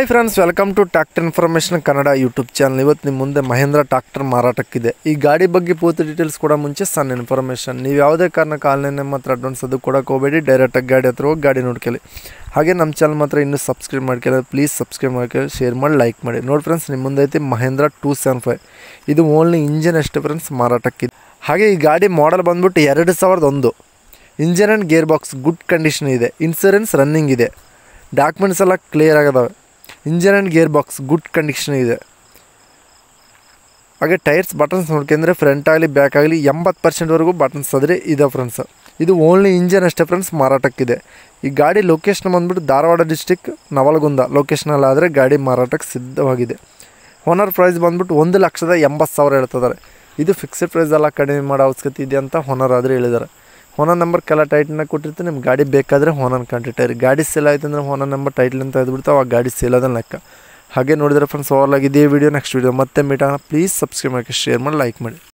hi friends welcome to tractor information Kannada YouTube channel ಇವತ್ತು ನಿಮ್ಮ ಮುಂದೆ ಮಹೇಂದ್ರ ಟ್ರಾಕ್ಟರ್ ಮಾರಾಟಕ್ಕಿದೆ ಈ ಗಾಡಿ ಬಗ್ಗೆ ಪೂರ್ತಿ ಡೀಟೇಲ್ಸ್ ಕೂಡ ಮುಂಚೆ ಸಣ್ಣ ಇನ್ಫಾರ್ಮೇಷನ್ ನೀವು ಯಾವುದೇ ಕಾರಣಕ್ಕೆ ಆನ್ಲೈನ್ ಮಾತ್ರ ಅಡ್ವಾನ್ಸ್ ಅದು ಕೊಡೋಕೆ ಹೋಗಬೇಡಿ ಡೈರೆಕ್ಟಾಗಿ ಗಾಡಿ ಹತ್ರ ಹೋಗಿ ಗಾಡಿ ನೋಡ್ಕೊಳ್ಳಿ ಹಾಗೆ ನಮ್ಮ ಚಾನಲ್ ಮಾತ್ರ ಇನ್ನೂ ಸಬ್ಸ್ಕ್ರೈಬ್ ಮಾಡ್ಕೊಳ್ಳಿ ಪ್ಲೀಸ್ ಸಬ್ಸ್ಕ್ರೈಬ್ ಮಾಡ್ಕೊಳ್ಳಿ ಶೇರ್ ಮಾಡಿ ಲೈಕ್ ಮಾಡಿ ನೋಡಿ ಫ್ರೆಂಡ್ಸ್ ನಿಮ್ಮ ಮುಂದೆ ಐತಿ ಮಹೇಂದ್ರ ಟೂ ಸೆವೆನ್ ಫೈವ್ ಇದು ಓನ್ಲಿ ಇಂಜಿನ್ ಅಷ್ಟೇ ಫ್ರೆಂಡ್ಸ್ ಮಾರಾಟಕ್ಕಿದೆ ಹಾಗೆ ಈ ಗಾಡಿ ಮಾಡಲ್ ಬಂದ್ಬಿಟ್ಟು ಎರಡು ಸಾವಿರದ ಒಂದು engine and gear box good condition ಇದೆ ಇನ್ಸೂರೆನ್ಸ್ ರನ್ನಿಂಗ್ ಇದೆ ಡಾಕ್ಯುಮೆಂಟ್ಸ್ ಎಲ್ಲ ಕ್ಲಿಯರ್ ಆಗಿದಾವೆ engine and gear box good condition ಇದೆ ಹಾಗೆ ಟೈರ್ಸ್ ಬಟನ್ಸ್ ನೋಡ್ಕೊಂಡ್ರೆ ಫ್ರಂಟ್ ಆಗಲಿ ಬ್ಯಾಕ್ ಆಗಲಿ ಎಂಬತ್ತು ಪರ್ಸೆಂಟ್ವರೆಗೂ ಬಟನ್ಸ್ ಆದರೆ ಇದೆ ಫ್ರೆಂಡ್ಸ್ ಇದು ಓನ್ಲಿ ಇಂಜಿನ್ ಅಷ್ಟೇ ಫ್ರೆಂಡ್ಸ್ ಮಾರಾಟಕ್ಕಿದೆ ಈ ಗಾಡಿ ಲೊಕೇಶನ್ ಬಂದ್ಬಿಟ್ಟು ಧಾರವಾಡ ಡಿಸ್ಟಿಕ್ ನವಲಗುಂದ ಲೊಕೇಶನಲ್ಲಿ ಆದರೆ ಗಾಡಿ ಮಾರಾಟಕ್ಕೆ ಸಿದ್ಧವಾಗಿದೆ ಓನರ್ ಪ್ರೈಸ್ ಬಂದ್ಬಿಟ್ಟು ಒಂದು ಲಕ್ಷದ ಎಂಬತ್ತು ಸಾವಿರ ಹೇಳ್ತಿದ್ದಾರೆ ಇದು ಫಿಕ್ಸ್ಡ್ ಪ್ರೈಸ್ ಎಲ್ಲ ಕಡಿಮೆ ಮಾಡೋ ಅವಶ್ಯಕತೆ ಇದೆ ಅಂತ ಓನರ್ ಆದರೆ ಹೇಳಿದ್ದಾರೆ ಓನರ್ ನಂಬರ್ ಕೆಲ ಟೈಟ್ನ ಕೊಟ್ಟಿರ್ತೀನಿ ನಿಮ್ಮ ಗಾಡಿ ಬೇಕಾದರೆ ಓನರ್ ಕಾಂಟ್ಯಾಕ್ಟ್ ಗಾಡಿ ಸೇಲ್ ಆಯ್ತು ಅಂದರೆ ಓನರ್ ನಂಬರ್ ಟೈಟ್ಲ್ ಅಂತ ಇದ್ಬಿಡ್ತಾವೆ ಆ ಗಾಡಿ ಸೇಲ್ ಅದನ್ನು ಲೆಕ್ಕ ಹಾಗೆ ನೋಡಿದ್ರೆ ಫ್ರೆಂಡ್ಸ್ ಓವರ್ ಆಗಿ ಇದೇ ವಿಡಿಯೋ ನೆಕ್ಸ್ಟ್ ವಿಡಿಯೋ ಮತ್ತೆ ಮೀಟ್ ಆಗೋಣ ಪ್ಲೀಸ್ ಸಬ್ಸ್ಕ್ರೈಬ್ ಮಾಡಿ ಶೇರ್ ಮಾಡಿ ಲೈಕ್ ಮಾಡಿ